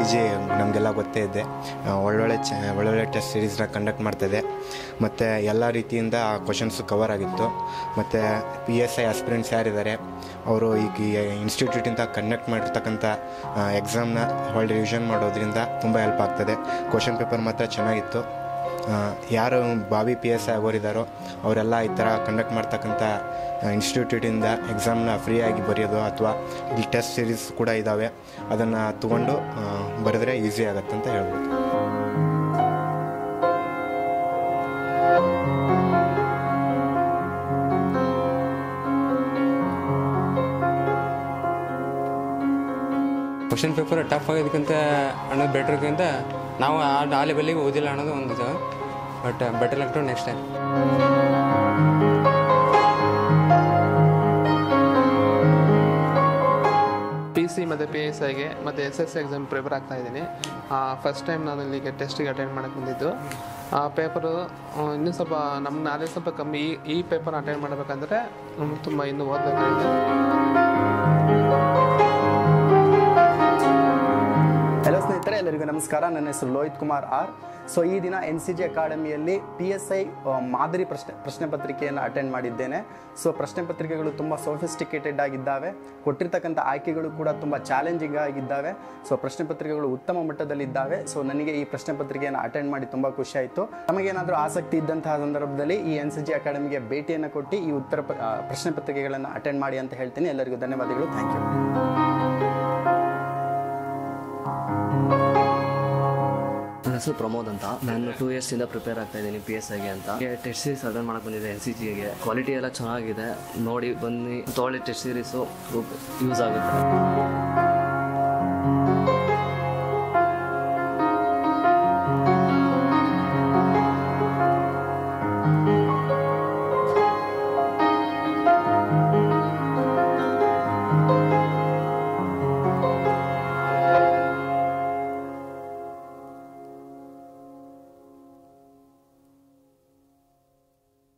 G ನಮಗೆಲ್ಲ ಗೊತ್ತೇ ಇದೆ ಆ, ಒಳ್ಳೊಳ್ಳೆ ಚ ಒಳ್ಳೊಳ್ಳೆ ಟೆಸ್ಟ್ ಸೀರೀಸ್ನ ಕಂಡಕ್ಟ್ ಮಾಡ್ತಾಯಿದೆ ಮತ್ತು ಎಲ್ಲ ರೀತಿಯಿಂದ ಕ್ವಶನ್ಸು ಕವರ್ ಆಗಿತ್ತು ಮತ್ತು ಪಿ ಎಸ್ ಐ ಆಸ್ಪಿರೆಂಟ್ಸ್ ಯಾರಿದ್ದಾರೆ ಅವರು ಈಗ ಈ ಇನ್ಸ್ಟಿಟ್ಯೂಟಿಂದ ಕಂಡಕ್ಟ್ ಮಾಡಿರ್ತಕ್ಕಂಥ ಎಕ್ಸಾಮ್ನ ಹೊಳ್ಳಿ ರಿವಿಷನ್ ಮಾಡೋದ್ರಿಂದ ತುಂಬ ಹೆಲ್ಪ್ ಆಗ್ತದೆ ಕ್ವಶನ್ ಪೇಪರ್ ಮಾತ್ರ ಚೆನ್ನಾಗಿತ್ತು ಆ, ಯಾರು ಬಾವಿ ಪಿ ಎಸ್ ಐ ಆಗೋರಿದ್ದಾರೋ ಅವರೆಲ್ಲ ಈ ಥರ ಕಂಡಕ್ಟ್ ಮಾಡ್ತಕ್ಕಂಥ ಇನ್ಸ್ಟಿಟ್ಯೂಟಿಂದ ಎಕ್ಸಾಮ್ನ ಫ್ರೀಯಾಗಿ ಬರೆಯೋದು ಅಥವಾ ಇಲ್ಲಿ ಟೆಸ್ಟ್ ಸೀರೀಸ್ ಕೂಡ ಇದ್ದಾವೆ ಅದನ್ನು ತಗೊಂಡು ಆ, ಬರೆದ್ರೆ ಈಸಿ ಆಗುತ್ತೆ ಅಂತ ಹೇಳ್ಬೋದು ಕ್ವಶನ್ ಪೇಪರ್ ಟಫ್ ಆಗೋದಕ್ಕಿಂತ ಅನ್ನೋದು ಬೆಟ್ರ್ಗಿಂತ ನಾವು ಆ ಆ ಲೆವೆಲ್ಲಿಗೆ ಓದಿಲ್ಲ ಅನ್ನೋದು ಒಂದು ಇದು but better luck to next time P C ಮತ್ತು ಪಿ ಎಸ್ ಐಗೆ ಮತ್ತು ಎಸ್ ಎಸ್ ಎಕ್ಸಾಮ್ ಪ್ರಿಪೇರ್ ಆಗ್ತಾ ಇದ್ದೀನಿ ಫಸ್ಟ್ ಟೈಮ್ ನಾನು ಇಲ್ಲಿಗೆ ಟೆಸ್ಟಿಗೆ ಅಟೆಂಡ್ ಮಾಡಕ್ಕೆ ಬಂದಿದ್ದು ಆ ಪೇಪರು ಇನ್ನೂ ಸ್ವಲ್ಪ ನಮ್ಮ ನಾಲೆಜ್ ಸ್ವಲ್ಪ ಕಮ್ಮಿ ಈ ಈ ಪೇಪರ್ ಅಟೆಂಡ್ ಮಾಡಬೇಕಂದ್ರೆ ನಮ್ಗೆ ತುಂಬ ಇನ್ನೂ ಓದಬೇಕಾಗಿದೆ ಹಲೋ ಸ್ನೇಹಿತರೆ ಎಲ್ಲರಿಗೂ ನಮಸ್ಕಾರ ನನ್ನ ಹೆಸರು ಲೋಹಿತ್ ಕುಮಾರ್ ಆರ್ ಸೊ ಈ ದಿನ ಎನ್ ಸಿ ಜಿ ಅಕಾಡೆಮಿಯಲ್ಲಿ ಪಿ ಎಸ್ ಐ ಮಾದರಿ ಪ್ರಶ್ನೆ ಪ್ರಶ್ನೆ ಪತ್ರಿಕೆಯನ್ನು ಅಟೆಂಡ್ ಮಾಡಿದ್ದೇನೆ ಸೊ ಪ್ರಶ್ನೆ ಪತ್ರಿಕೆಗಳು ತುಂಬ ಸೋಫಿಸ್ಟಿಕೇಟೆಡ್ ಆಗಿದ್ದಾವೆ ಕೊಟ್ಟಿರ್ತಕ್ಕಂಥ ಆಯ್ಕೆಗಳು ಕೂಡ ತುಂಬ ಚಾಲೆಂಜಿಂಗ್ ಆಗಿದ್ದಾವೆ ಸೊ ಪ್ರಶ್ನೆ ಪತ್ರಿಕೆಗಳು ಉತ್ತಮ ಮಟ್ಟದಲ್ಲಿದ್ದಾವೆ ಸೊ ನನಗೆ ಈ ಪ್ರಶ್ನೆ ಪತ್ರಿಕೆಯನ್ನು ಅಟೆಂಡ್ ಮಾಡಿ ತುಂಬ ಖುಷಿ ಆಯಿತು ನಮಗೇನಾದರೂ ಆಸಕ್ತಿ ಇದ್ದಂತಹ ಸಂದರ್ಭದಲ್ಲಿ ಈ ಎನ್ ಸಿ ಜಿ ಅಕಾಡೆಮಿಗೆ ಭೇಟಿಯನ್ನು ಕೊಟ್ಟು ಈ ಉತ್ತರ ಪ- ಆ, ಪ್ರಶ್ನೆ ಪತ್ರಿಕೆಗಳನ್ನು ಅಟೆಂಡ್ ಮಾಡಿ ಅಂತ ಹೇಳ್ತೀನಿ ಎಲ್ಲರಿಗೂ ಧನ್ಯವಾದಗಳು ಥ್ಯಾಂಕ್ ಯು ನನ್ನ ಹೆಸರು ಪ್ರಮೋದ್ ಅಂತ ನಾನು ಟೂ ಇಯರ್ಸಿಂದ ಪ್ರಿಪೇರ್ ಆಗ್ತಾ ಇದ್ದೀನಿ ಪಿ ಎಸ್ ಐಗೆ ಅಂತ ಟೆಸ್ಟ್ ಸೀರೀಸ್ ಅಟೆಂಡ್ ಮಾಡಕ್ಕೆ ಬಂದಿದೆ ಎನ್ ಸಿ ಜಿಗೆ ಕ್ವಾಲಿಟಿ ಎಲ್ಲ ಚೆನ್ನಾಗಿದೆ ನೋಡಿ ಬನ್ನಿ ತೊಗೊಳ್ಳಿ ಟೆಸ್ಟ್ ಸೀರೀಸು ಯೂಸ್ ಆಗುತ್ತೆ